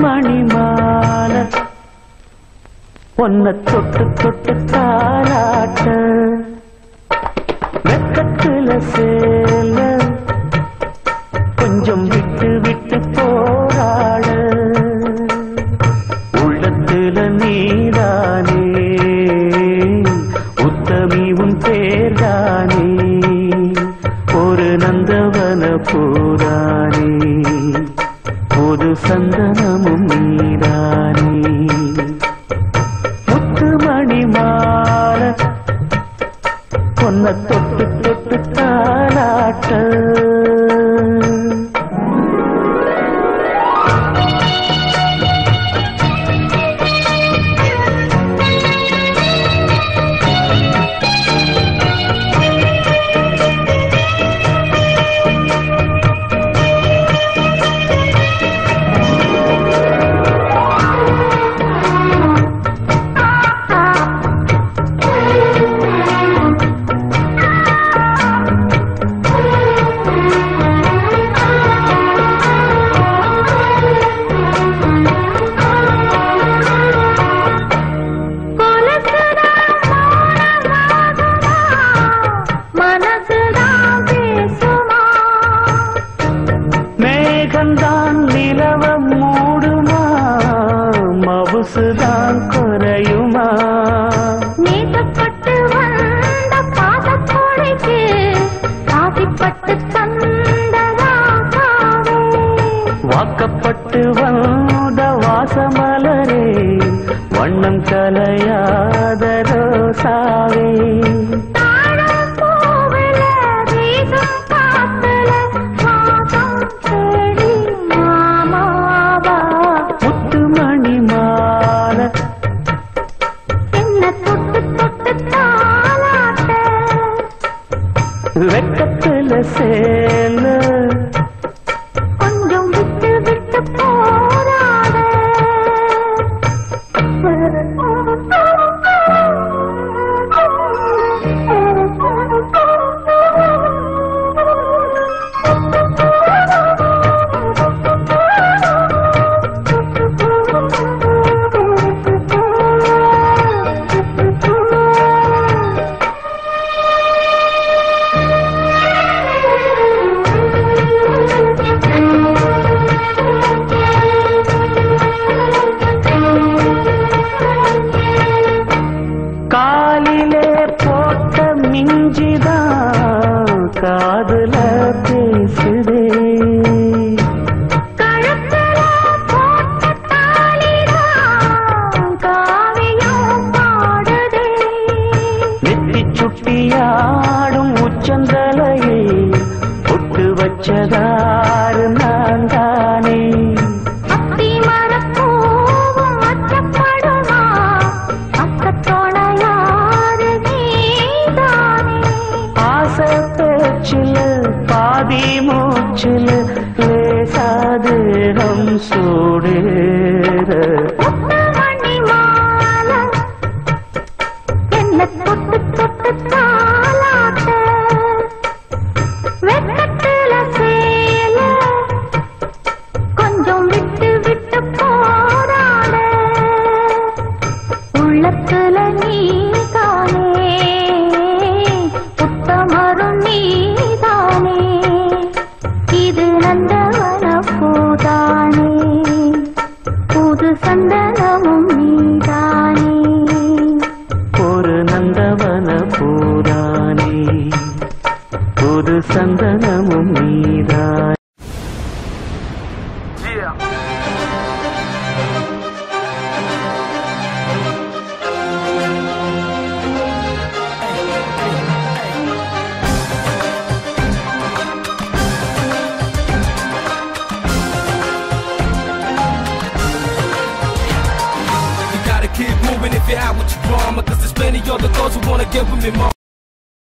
மணி மாலை பொன்ன தொட்டு தொட்டு தாளாட்ட வெக்கத்துல சேல கொஞ்சம் விட்டு விட்டு போராட உள்ளத்துல நீதானே உத்தமி உன் பேர்தானே ஒரு நந்தவன பூரானே புது சந்தனமும் நீதானே முத்துமணி மாலை பொன்ன தொட்டு தொட்டு தாளாட்ட மனசுதான் பேசுமா மேகந்தான் நிலவ மூடுமா மவுசுதான் குறையுமா நீட்டப்பட்டு வந்த பாதக்கோடைக்கு காசிப்பட்டு தந்ததாகாவே வாக்கப்பட்டு வந்த வாசமலரே வண்ணம் கலையாத ரோசாவே தாழம் பூவில வீசும் காத்துல வாசம் தேடி மாமாவா முத்துமணி மாலை என்ன தொட்டு தொட்டு தாளாட்ட வெக்கத்துல சேல கொஞ்சம் விட்டு விட்டு போராட காலிலே போட்ட மிஞ்சிதான் காதுல பேசுதே கழுத்துல போட்ட தாலிதான் காவியம் பாடுதே நெத்தி சுட்டியாடும் உச்சந்தலையை பொட்டு வச்சதாறு நான் தானே அத்தி மரப்பூவும் அச்சப்படுமா அக்கத்தோட யாரு நீதானே ஆசை பேச்சில் பாதி மூச்சில் லேசாதேகம் சூடேற முத்துமணி மாலை என்ன தொட்டு தொட்டு தாளாட்ட வெக்கத்துல சேல கொஞ்சம் விட்டு விட்டு போராட உள்ளத்துல நீதானே உத்தமரும் நீதானே இது நந்தவன பூதானே புது சந்தனமும் நீதானே ஒரு நந்தவன பூரானே புது சந்தனமும் நீதான் You gotta keep moving if you have what you drama Cause there's plenty other girls who wanna get with me, mom